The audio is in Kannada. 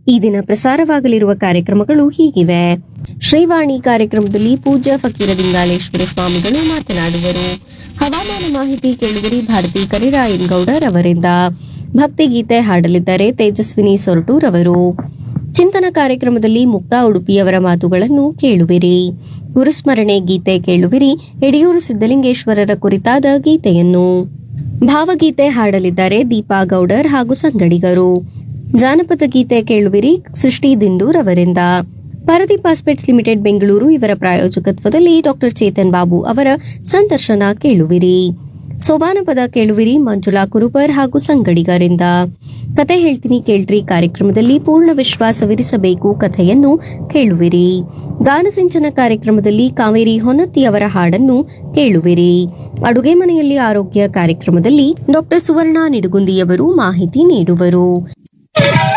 ಈ ದಿನ ಪ್ರಸಾರವಾಗಲಿರುವ ಕಾರ್ಯಕ್ರಮಗಳು ಹೀಗಿವೆ ಶ್ರೀವಾಣಿ ಕಾರ್ಯಕ್ರಮದಲ್ಲಿ ಪೂಜ್ಯ ಫಕೀರ ಲಿಂಗಾಲೇಶ್ವರ ಸ್ವಾಮಿಗಳು ಮಾತನಾಡುವರು ಹವಾಮಾನ ಮಾಹಿತಿ ಕೇಳುವಿರಿ ಭಾರತಿ ಕರಿರಾಯನ್ಗೌಡರ್ ಅವರಿಂದ ಭಕ್ತಿಗೀತೆ ಹಾಡಲಿದ್ದಾರೆ ತೇಜಸ್ವಿನಿ ಸೊರಟೂರ್ ಅವರು ಚಿಂತನ ಕಾರ್ಯಕ್ರಮದಲ್ಲಿ ಮುಕ್ತಾ ಉಡುಪಿಯವರ ಮಾತುಗಳನ್ನು ಕೇಳುವಿರಿ ಗುರುಸ್ಮರಣೆ ಗೀತೆ ಕೇಳುವಿರಿ ಯಡಿಯೂರು ಸಿದ್ದಲಿಂಗೇಶ್ವರರ ಕುರಿತಾದ ಗೀತೆಯನ್ನು ಭಾವಗೀತೆ ಹಾಡಲಿದ್ದಾರೆ ದೀಪಾ ಗೌಡರ್ ಹಾಗೂ ಸಂಗಡಿಗರು ಜಾನಪದ ಗೀತೆ ಕೇಳುವಿರಿ ಸೃಷ್ಟಿ ದಿಂಡೂರ್ ಅವರಿಂದ ಪಾರದಿ ಪಾಸ್ಪೇಟ್ಸ್ ಲಿಮಿಟೆಡ್ ಬೆಂಗಳೂರು ಇವರ ಪ್ರಾಯೋಜಕತ್ವದಲ್ಲಿ ಡಾಕ್ಟರ್ ಚೇತನ್ ಬಾಬು ಅವರ ಸಂದರ್ಶನ ಕೇಳುವಿರಿ ಸೋಬಾನ ಪದ ಕೇಳುವಿರಿ ಮಂಜುಳಾ ಕುರುಬರ್ ಹಾಗೂ ಸಂಗಡಿಗರಿಂದ ಕತೆ ಹೇಳ್ತೀನಿ ಕೇಳ್ರಿ ಕಾರ್ಯಕ್ರಮದಲ್ಲಿ ಪೂರ್ಣ ವಿಶ್ವಾಸವಿರಿಸಬೇಕು ಕಥೆಯನ್ನು ಕೇಳುವಿರಿ ಗಾನಸಿಂಚನ ಕಾರ್ಯಕ್ರಮದಲ್ಲಿ ಕಾವೇರಿ ಹೊನ್ನತ್ತಿ ಅವರ ಹಾಡನ್ನು ಕೇಳುವಿರಿ ಅಡುಗೆ ಮನೆಯಲ್ಲಿ ಆರೋಗ್ಯ ಕಾರ್ಯಕ್ರಮದಲ್ಲಿ ಡಾಕ್ಟರ್ ಸುವರ್ಣ ನಿಡುಗುಂದಿಯವರು ಮಾಹಿತಿ ನೀಡುವರು